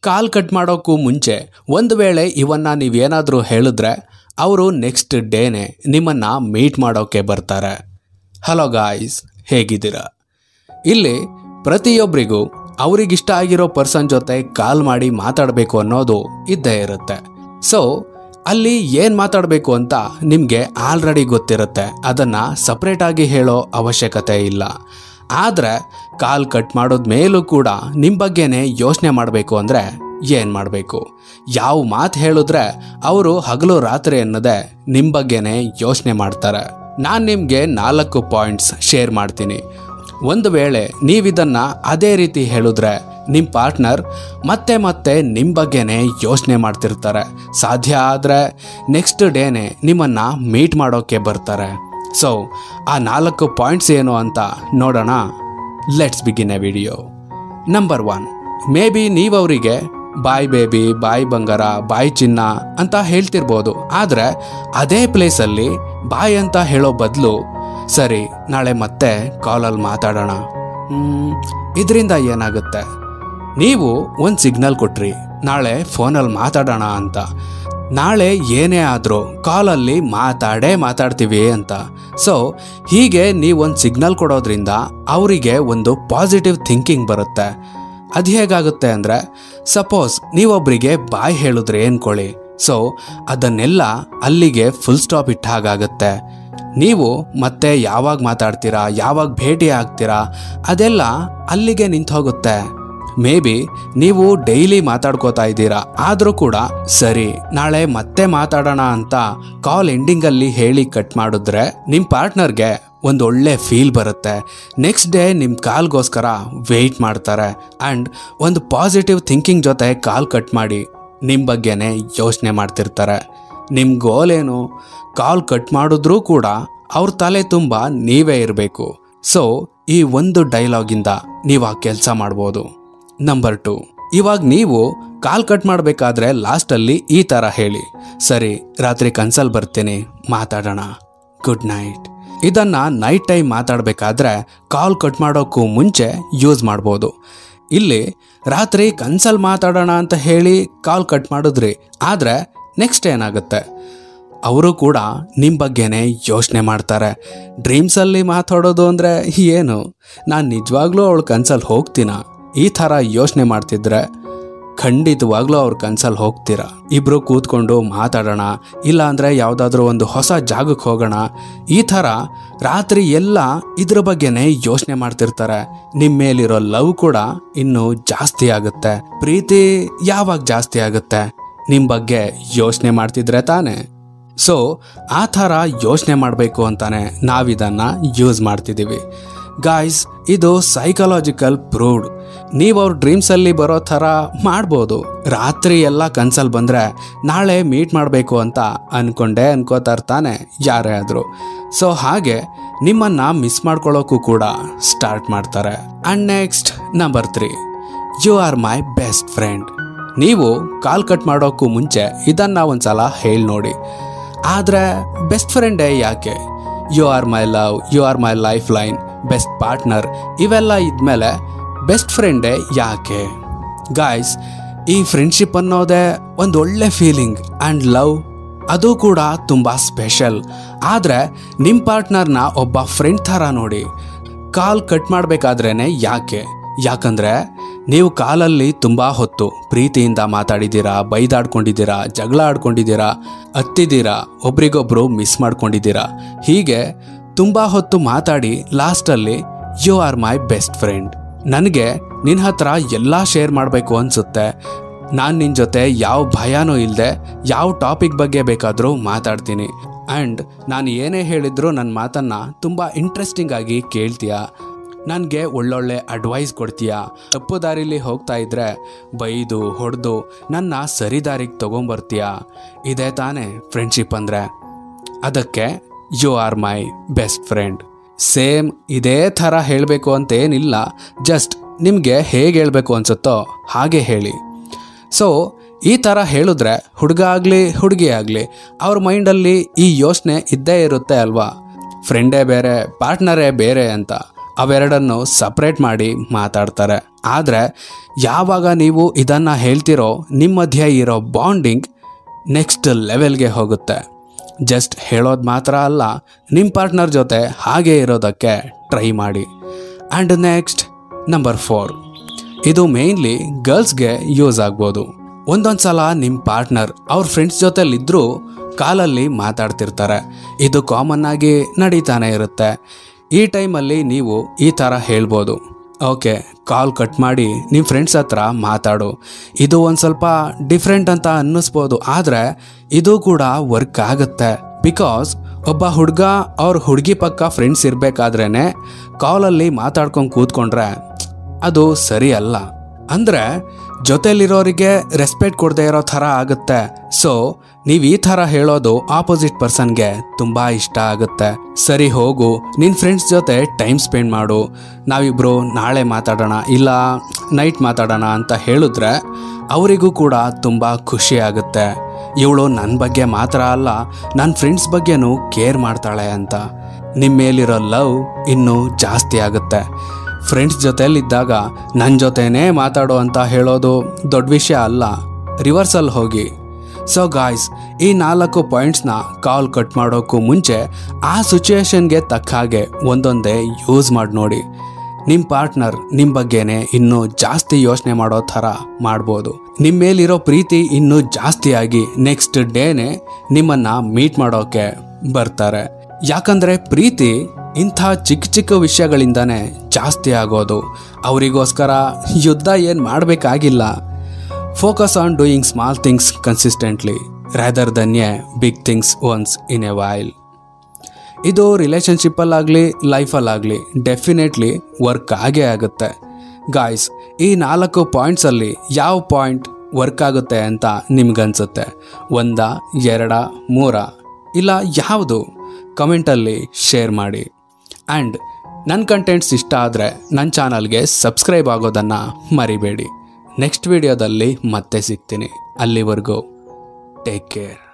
ಕಾಲ್ cut ಮಾಡೋಕ್ಕೂ ಮುಂಚೆ ಒಂದು ವೇಳೆ ಇವನ್ನ ನೀವೇನಾದರೂ ಹೇಳಿದ್ರೆ ಅವರು ನೆಕ್ಸ್ಟ್ ಡೇನೆ ನಿಮ್ಮನ್ನು ಮೀಟ್ ಮಾಡೋಕ್ಕೆ ಬರ್ತಾರೆ ಹಲೋ ಗಾಯ್ಸ್ ಹೇಗಿದ್ದೀರಾ ಇಲ್ಲಿ ಪ್ರತಿಯೊಬ್ಬರಿಗೂ ಅವರಿಗಿಷ್ಟ ಆಗಿರೋ ಪರ್ಸನ್ ಜೊತೆ ಕಾಲ್ ಮಾಡಿ ಮಾತಾಡಬೇಕು ಅನ್ನೋದು ಇದ್ದೇ ಇರುತ್ತೆ ಸೊ ಅಲ್ಲಿ ಏನು ಮಾತಾಡಬೇಕು ಅಂತ ನಿಮಗೆ ಆಲ್ರೆಡಿ ಗೊತ್ತಿರುತ್ತೆ ಅದನ್ನು ಸಪ್ರೇಟಾಗಿ ಹೇಳೋ ಅವಶ್ಯಕತೆ ಇಲ್ಲ ಆದರೆ ಕಾಲ್ ಕಟ್ ಮಾಡೋದ್ ಮೇಲೂ ಕೂಡ ನಿಮ್ಮ ಬಗ್ಗೆನೇ ಯೋಚನೆ ಮಾಡಬೇಕು ಅಂದರೆ ಏನು ಮಾಡಬೇಕು ಯಾವ ಮಾತು ಹೇಳಿದ್ರೆ ಅವರು ಹಗಲು ರಾತ್ರಿ ಅನ್ನೋದೇ ನಿಮ್ಮ ಬಗ್ಗೆನೇ ಯೋಚನೆ ಮಾಡ್ತಾರೆ ನಾನು ನಿಮಗೆ ನಾಲ್ಕು ಪಾಯಿಂಟ್ಸ್ ಶೇರ್ ಮಾಡ್ತೀನಿ ಒಂದು ವೇಳೆ ನೀವಿದನ್ನು ಅದೇ ರೀತಿ ಹೇಳಿದ್ರೆ ನಿಮ್ಮ ಪಾರ್ಟ್ನರ್ ಮತ್ತೆ ಮತ್ತೆ ನಿಮ್ಮ ಬಗ್ಗೆನೇ ಯೋಚನೆ ಮಾಡ್ತಿರ್ತಾರೆ ಸಾಧ್ಯ ಆದರೆ ನೆಕ್ಸ್ಟ್ ಡೇನೆ ನಿಮ್ಮನ್ನು ಮೀಟ್ ಮಾಡೋಕ್ಕೆ ಬರ್ತಾರೆ ಸೊ ಆ ನಾಲ್ಕು ಪಾಯಿಂಟ್ಸ್ ಏನು ಅಂತ ನೋಡೋಣ let's begin a video number one maybe ನೀವವರಿಗೆ ಬಾಯ್ ಬೇಬಿ ಬಾಯ್ ಬಂಗಾರ ಬಾಯ್ ಚಿನ್ನ ಅಂತ ಹೇಳ್ತಿರ್ಬೋದು ಆದರೆ ಅದೇ ಪ್ಲೇಸಲ್ಲಿ ಬಾಯ್ ಅಂತ ಹೇಳೋ ಬದಲು ಸರಿ ನಾಳೆ ಮತ್ತೆ ಕಾಲಲ್ಲಿ ಮಾತಾಡೋಣ ಇದರಿಂದ ಏನಾಗುತ್ತೆ ನೀವು ಒಂದು ಸಿಗ್ನಲ್ ಕೊಟ್ರಿ ನಾಳೆ ಫೋನಲ್ಲಿ ಮಾತಾಡೋಣ ಅಂತ ನಾಳೆ ಏನೇ ಆದರೂ ಕಾಲಲ್ಲಿ ಮಾತಾಡೇ ಮಾತಾಡ್ತೀವಿ ಅಂತ ಸೊ ಹೀಗೆ ನೀವೊಂದು ಸಿಗ್ನಲ್ ಕೊಡೋದ್ರಿಂದ ಅವರಿಗೆ ಒಂದು ಪಾಸಿಟಿವ್ ಥಿಂಕಿಂಗ್ ಬರುತ್ತೆ ಅದು ಹೇಗಾಗುತ್ತೆ ಅಂದರೆ ಸಪೋಸ್ ನೀವೊಬ್ಬರಿಗೆ ಬಾಯ್ ಹೇಳಿದ್ರೆ ಅನ್ಕೊಳ್ಳಿ ಸೊ ಅದನ್ನೆಲ್ಲ ಅಲ್ಲಿಗೆ ಫುಲ್ ಸ್ಟಾಪ್ ಇಟ್ಟ ಹಾಗಾಗುತ್ತೆ ನೀವು ಮತ್ತೆ ಯಾವಾಗ ಮಾತಾಡ್ತೀರಾ ಯಾವಾಗ ಭೇಟಿ ಆಗ್ತೀರಾ ಅದೆಲ್ಲ ಅಲ್ಲಿಗೆ ನಿಂತು ಹೋಗುತ್ತೆ ಮೇ ಬಿ ನೀವು ಡೈಲಿ ಮಾತಾಡ್ಕೋತಾ ಇದ್ದೀರಾ ಆದರೂ ಕೂಡ ಸರಿ ನಾಳೆ ಮತ್ತೆ ಮಾತಾಡೋಣ ಅಂತ ಕಾಲ್ ಎಂಡಿಂಗಲ್ಲಿ ಹೇಳಿ ಕಟ್ ಮಾಡಿದ್ರೆ ನಿಮ್ಮ ಪಾರ್ಟ್ನರ್ಗೆ ಒಂದು ಒಳ್ಳೆ ಫೀಲ್ ಬರುತ್ತೆ ನೆಕ್ಸ್ಟ್ ಡೇ ನಿಮ್ಮ ಕಾಲ್ಗೋಸ್ಕರ ವೆಯ್ಟ್ ಮಾಡ್ತಾರೆ ಆ್ಯಂಡ್ ಒಂದು ಪಾಸಿಟಿವ್ ಥಿಂಕಿಂಗ್ ಜೊತೆ ಕಾಲ್ ಕಟ್ ಮಾಡಿ ನಿಮ್ಮ ಬಗ್ಗೆನೇ ಯೋಚನೆ ಮಾಡ್ತಿರ್ತಾರೆ ನಿಮ್ಮ ಗೋಲ್ ಏನು ಕಾಲ್ ಕಟ್ ಮಾಡಿದ್ರೂ ಕೂಡ ಅವ್ರ ತಲೆ ತುಂಬ ನೀವೇ ಇರಬೇಕು ಸೊ ಈ ಒಂದು ಡೈಲಾಗಿಂದ ನೀವು ಆ ಕೆಲಸ ಮಾಡ್ಬೋದು ನಂಬರ್ ಟು ಇವಾಗ ನೀವು ಕಾಲ್ ಕಟ್ ಮಾಡಬೇಕಾದ್ರೆ ಲಾಸ್ಟಲ್ಲಿ ಈ ಥರ ಹೇಳಿ ಸರಿ ರಾತ್ರಿ ಕನ್ಸಲ್ ಬರ್ತೀನಿ ಮಾತಾಡೋಣ ಗುಡ್ ನೈಟ್ ಇದನ್ನ ನೈಟ್ ಟೈಮ್ ಮಾತಾಡಬೇಕಾದ್ರೆ ಕಾಲ್ ಕಟ್ ಮಾಡೋಕ್ಕೂ ಮುಂಚೆ ಯೂಸ್ ಮಾಡ್ಬೋದು ಇಲ್ಲಿ ರಾತ್ರಿ ಕನ್ಸಲ್ ಮಾತಾಡೋಣ ಅಂತ ಹೇಳಿ ಕಾಲ್ ಕಟ್ ಮಾಡಿದ್ರಿ ಆದರೆ ನೆಕ್ಸ್ಟ್ ಏನಾಗುತ್ತೆ ಅವರು ಕೂಡ ನಿಮ್ಮ ಬಗ್ಗೆನೇ ಯೋಚನೆ ಮಾಡ್ತಾರೆ ಡ್ರೀಮ್ಸಲ್ಲಿ ಮಾತಾಡೋದು ಅಂದರೆ ಏನು ನಾನು ನಿಜವಾಗ್ಲೂ ಅವಳು ಕನ್ಸಲ್ಲಿ ಹೋಗ್ತೀನ ಈ ಥರ ಯೋಚನೆ ಮಾಡ್ತಿದ್ರೆ ಖಂಡಿತವಾಗ್ಲೂ ಅವ್ರ ಕನ್ಸಲ್ಲಿ ಹೋಗ್ತೀರಾ ಇಬ್ರು ಕೂತ್ಕೊಂಡು ಮಾತಾಡೋಣ ಇಲ್ಲ ಅಂದರೆ ಯಾವುದಾದ್ರೂ ಒಂದು ಹೊಸ ಜಾಗಕ್ಕೆ ಹೋಗೋಣ ಈ ಥರ ರಾತ್ರಿ ಎಲ್ಲ ಇದ್ರ ಬಗ್ಗೆನೇ ಯೋಚನೆ ಮಾಡ್ತಿರ್ತಾರೆ ನಿಮ್ಮ ಮೇಲಿರೋ ಲವ್ ಕೂಡ ಇನ್ನೂ ಜಾಸ್ತಿ ಆಗುತ್ತೆ ಪ್ರೀತಿ ಯಾವಾಗ ಜಾಸ್ತಿ ಆಗುತ್ತೆ ನಿಮ್ಮ ಬಗ್ಗೆ ಯೋಚನೆ ಮಾಡ್ತಿದ್ರೆ ತಾನೇ ಸೊ ಆ ಥರ ಯೋಚನೆ ಮಾಡಬೇಕು ಅಂತಾನೆ ನಾವಿದನ್ನು ಯೂಸ್ ಮಾಡ್ತಿದ್ದೀವಿ ಗಾಯ್ಸ್ ಇದು ಸೈಕಲಾಜಿಕಲ್ ಪ್ರೂವ್ಡ್ ನೀವು ಅವ್ರ ಡ್ರೀಮ್ಸಲ್ಲಿ ಬರೋ ಥರ ಮಾಡ್ಬೋದು ರಾತ್ರಿ ಎಲ್ಲ ಕನ್ಸಲ್ಲಿ ಬಂದರೆ ನಾಳೆ ಮೀಟ್ ಮಾಡಬೇಕು ಅಂತ ಅನ್ಕೊಂಡೇ ಅನ್ಕೋತಾ ಇರ್ತಾನೆ ಯಾರೇ ಆದರೂ ಸೊ ಹಾಗೆ ನಿಮ್ಮನ್ನು ಮಿಸ್ ಮಾಡ್ಕೊಳ್ಳೋಕ್ಕೂ ಕೂಡ ಸ್ಟಾರ್ಟ್ ಮಾಡ್ತಾರೆ and next number three you are my best friend ನೀವು ಕಾಲ್ ಕಟ್ ಮಾಡೋಕ್ಕೂ ಮುಂಚೆ ಇದನ್ನು ಒಂದ್ಸಲ ಹೇಳಿ ನೋಡಿ ಆದರೆ ಬೆಸ್ಟ್ ಫ್ರೆಂಡೇ ಯಾಕೆ you are my love you are my lifeline best partner ಇವೆಲ್ಲ ಇದ್ಮೇಲೆ ಬೆಸ್ಟ್ ಫ್ರೆಂಡೇ ಯಾಕೆ ಗಾಯ್ಸ್ ಈ ಫ್ರೆಂಡ್ಶಿಪ್ ಅನ್ನೋದೇ ಒಂದು ಒಳ್ಳೆ ಫೀಲಿಂಗ್ ಆ್ಯಂಡ್ ಲವ್ ಅದು ಕೂಡ ತುಂಬ ಸ್ಪೆಷಲ್ ಆದರೆ ನಿಮ್ಮ ಪಾರ್ಟ್ನರ್ನ ಒಬ್ಬ ಫ್ರೆಂಡ್ ಥರ ನೋಡಿ ಕಾಲ್ ಕಟ್ ಮಾಡಬೇಕಾದ್ರೇ ಯಾಕೆ ಯಾಕಂದರೆ ನೀವು ಕಾಲಲ್ಲಿ ತುಂಬ ಹೊತ್ತು ಪ್ರೀತಿಯಿಂದ ಮಾತಾಡಿದ್ದೀರಾ ಬೈದಾಡ್ಕೊಂಡಿದ್ದೀರಾ ಜಗಳ ಆಡ್ಕೊಂಡಿದ್ದೀರಾ ಹತ್ತಿದ್ದೀರಾ ಒಬ್ರಿಗೊಬ್ರು ಮಿಸ್ ಮಾಡ್ಕೊಂಡಿದ್ದೀರಾ ಹೀಗೆ ತುಂಬ ಹೊತ್ತು ಮಾತಾಡಿ ಲಾಸ್ಟಲ್ಲಿ you are my best friend ನನಗೆ ನಿನ್ನ ಹತ್ರ ಎಲ್ಲ ಶೇರ್ ಮಾಡಬೇಕು ಅನಿಸುತ್ತೆ ನಾನು ನಿನ್ನ ಜೊತೆ ಯಾವ ಭಯನೂ ಇಲ್ಲದೆ ಯಾವ ಟಾಪಿಕ್ ಬಗ್ಗೆ ಬೇಕಾದರೂ ಮಾತಾಡ್ತೀನಿ ಆ್ಯಂಡ್ ನಾನು ಏನೇ ಹೇಳಿದ್ರು ನನ್ನ ಮಾತನ್ನು ತುಂಬ ಇಂಟ್ರೆಸ್ಟಿಂಗ್ ಆಗಿ ಕೇಳ್ತೀಯಾ ನನಗೆ ಒಳ್ಳೊಳ್ಳೆ ಅಡ್ವೈಸ್ ಕೊಡ್ತೀಯಾ ತಪ್ಪು ದಾರಿಲಿ ಹೋಗ್ತಾ ಇದ್ರೆ ಬೈದು ಹೊಡೆದು ನನ್ನ ಸರಿ ದಾರಿಗೆ ತೊಗೊಂಬರ್ತೀಯಾ ಇದೇ ತಾನೇ ಫ್ರೆಂಡ್ಶಿಪ್ ಅಂದರೆ ಅದಕ್ಕೆ you are my best friend same ಇದೇ ಥರ ಹೇಳಬೇಕು ಅಂತೇನಿಲ್ಲ ಜಸ್ಟ್ ನಿಮಗೆ ಹೇಗೆ ಹೇಳಬೇಕು ಅನ್ಸುತ್ತೋ ಹಾಗೆ ಹೇಳಿ ಸೊ ಈ ಥರ ಹೇಳಿದ್ರೆ ಹುಡುಗ ಆಗಲಿ ಹುಡುಗಿ ಆಗಲಿ ಅವ್ರ ಮೈಂಡಲ್ಲಿ ಈ ಯೋಚನೆ ಇದ್ದೇ ಇರುತ್ತೆ ಅಲ್ವಾ ಫ್ರೆಂಡೇ ಬೇರೆ ಪಾರ್ಟ್ನರೇ ಬೇರೆ ಅಂತ ಅವೆರಡನ್ನು ಸಪ್ರೇಟ್ ಮಾಡಿ ಮಾತಾಡ್ತಾರೆ ಆದರೆ ಯಾವಾಗ ನೀವು ಇದನ್ನು ಹೇಳ್ತಿರೋ ನಿಮ್ಮ ಮಧ್ಯೆ ಇರೋ ಬಾಂಡಿಂಗ್ ನೆಕ್ಸ್ಟ್ ಲೆವೆಲ್ಗೆ ಹೋಗುತ್ತೆ ಜಸ್ಟ್ ಹೇಳೋದು ಮಾತ್ರ ಅಲ್ಲ ನಿಮ್ಮ ಪಾರ್ಟ್ನರ್ ಜೊತೆ ಹಾಗೆ ಇರೋದಕ್ಕೆ ಟ್ರೈ ಮಾಡಿ ಆ್ಯಂಡ್ ನೆಕ್ಸ್ಟ್ ನಂಬರ್ ಫೋರ್ ಇದು ಮೇಯ್ನ್ಲಿ ಗರ್ಲ್ಸ್ಗೆ ಯೂಸ್ ಆಗ್ಬೋದು ಒಂದೊಂದು ಸಲ ನಿಮ್ಮ ಪಾರ್ಟ್ನರ್ ಅವ್ರ ಫ್ರೆಂಡ್ಸ್ ಜೊತೆಲಿದ್ದರೂ ಕಾಲಲ್ಲಿ ಮಾತಾಡ್ತಿರ್ತಾರೆ ಇದು ಕಾಮನ್ ಆಗಿ ನಡೀತಾನೆ ಇರುತ್ತೆ ಈ ಟೈಮಲ್ಲಿ ನೀವು ಈ ಥರ ಹೇಳ್ಬೋದು ಓಕೆ ಕಾಲ್ ಕಟ್ ಮಾಡಿ ನಿಮ್ಮ ಫ್ರೆಂಡ್ಸ್ ಹತ್ರ ಮಾತಾಡು ಇದು ಒಂದು ಸ್ವಲ್ಪ ಡಿಫ್ರೆಂಟ್ ಅಂತ ಅನ್ನಿಸ್ಬೋದು ಆದರೆ ಇದು ಕೂಡ ವರ್ಕ್ ಆಗುತ್ತೆ ಬಿಕಾಸ್ ಒಬ್ಬ ಹುಡುಗ ಅವ್ರ ಹುಡುಗಿ ಪಕ್ಕ ಫ್ರೆಂಡ್ಸ್ ಇರಬೇಕಾದ್ರೇ ಕಾಲಲ್ಲಿ ಮಾತಾಡ್ಕೊಂಡು ಕೂತ್ಕೊಂಡ್ರೆ ಅದು ಸರಿ ಅಲ್ಲ ಅಂದರೆ ಜೊತೆಲಿರೋರಿಗೆ ರೆಸ್ಪೆಕ್ಟ್ ಕೊಡದೇ ಇರೋ ಥರ ಆಗುತ್ತೆ ಸೊ ನೀವು ಈ ಥರ ಹೇಳೋದು ಆಪೋಸಿಟ್ ಪರ್ಸನ್ಗೆ ತುಂಬ ಇಷ್ಟ ಆಗುತ್ತೆ ಸರಿ ಹೋಗು ನಿನ್ನ ಫ್ರೆಂಡ್ಸ್ ಜೊತೆ ಟೈಮ್ ಸ್ಪೆಂಡ್ ಮಾಡು ನಾವಿಬ್ಬರು ನಾಳೆ ಮಾತಾಡೋಣ ಇಲ್ಲ ನೈಟ್ ಮಾತಾಡೋಣ ಅಂತ ಹೇಳಿದ್ರೆ ಅವರಿಗೂ ಕೂಡ ತುಂಬ ಖುಷಿ ಆಗುತ್ತೆ ಇವಳು ನನ್ನ ಬಗ್ಗೆ ಮಾತ್ರ ಅಲ್ಲ ನನ್ನ ಫ್ರೆಂಡ್ಸ್ ಬಗ್ಗೆನೂ ಕೇರ್ ಮಾಡ್ತಾಳೆ ಅಂತ ನಿಮ್ಮ ಮೇಲಿರೋ ಲವ್ ಇನ್ನೂ ಜಾಸ್ತಿ ಆಗುತ್ತೆ ಫ್ರೆಂಡ್ಸ್ ಜೊತೆಲಿದ್ದಾಗ ನನ್ನ ಜೊತೆನೇ ಮಾತಾಡು ಅಂತ ಹೇಳೋದು ದೊಡ್ಡ ವಿಷಯ ಅಲ್ಲ ರಿವರ್ಸಲ್ಲಿ ಹೋಗಿ ಸೊ ಗಾಯ್ಸ್ ಈ ನಾಲ್ಕು ಪಾಯಿಂಟ್ಸ್ನ ಕಾಲ್ ಕಟ್ ಮಾಡೋಕ್ಕೂ ಮುಂಚೆ ಆ ಸಿಚುವೇಶನ್ಗೆ ತಕ್ಕ ಹಾಗೆ ಒಂದೊಂದೇ ಯೂಸ್ ಮಾಡಿ ನೋಡಿ ನಿಮ್ಮ ಪಾರ್ಟ್ನರ್ ನಿಮ್ಮ ಬಗ್ಗೆನೇ ಇನ್ನೂ ಜಾಸ್ತಿ ಯೋಚನೆ ಮಾಡೋ ಥರ ಮಾಡ್ಬೋದು ನಿಮ್ಮ ಮೇಲಿರೋ ಪ್ರೀತಿ ಇನ್ನೂ ಜಾಸ್ತಿ ಆಗಿ ನೆಕ್ಸ್ಟ್ ಡೇನೆ ನಿಮ್ಮನ್ನ ಮೀಟ್ ಮಾಡೋಕೆ ಬರ್ತಾರೆ ಯಾಕಂದ್ರೆ ಪ್ರೀತಿ ಇಂಥ ಚಿಕ್ಕ ಚಿಕ್ಕ ವಿಷಯಗಳಿಂದಾನೇ ಜಾಸ್ತಿ ಆಗೋದು ಅವರಿಗೋಸ್ಕರ ಯುದ್ಧ ಏನು ಮಾಡಬೇಕಾಗಿಲ್ಲ focus on doing small things consistently rather than a big things once in a while ಇದು ರಿಲೇಷನ್ಶಿಪ್ಪಲ್ಲಾಗಲಿ ಲೈಫಲ್ಲಾಗಲಿ ಡೆಫಿನೆಟ್ಲಿ ವರ್ಕ್ ಆಗೇ ಆಗುತ್ತೆ ಗಾಯ್ಸ್ ಈ ನಾಲ್ಕು ಪಾಯಿಂಟ್ಸಲ್ಲಿ ಯಾವ ಪಾಯಿಂಟ್ ವರ್ಕ್ ಆಗುತ್ತೆ ಅಂತ ನಿಮ್ಗನ್ಸುತ್ತೆ ಒಂದ ಎರಡ ಮೂರ ಇಲ್ಲ ಯಾವುದು ಕಮೆಂಟಲ್ಲಿ ಶೇರ್ ಮಾಡಿ ಆ್ಯಂಡ್ ನನ್ನ ಕಂಟೆಂಟ್ಸ್ ಇಷ್ಟ ಆದರೆ ನನ್ನ ಚಾನಲ್ಗೆ ಸಬ್ಸ್ಕ್ರೈಬ್ ಆಗೋದನ್ನು ಮರಿಬೇಡಿ ನೆಕ್ಸ್ಟ್ ವಿಡಿಯೋದಲ್ಲಿ ಮತ್ತೆ ಸಿಗ್ತೀನಿ ಅಲ್ಲಿವರೆಗೂ ಟೇಕ್ ಕೇರ್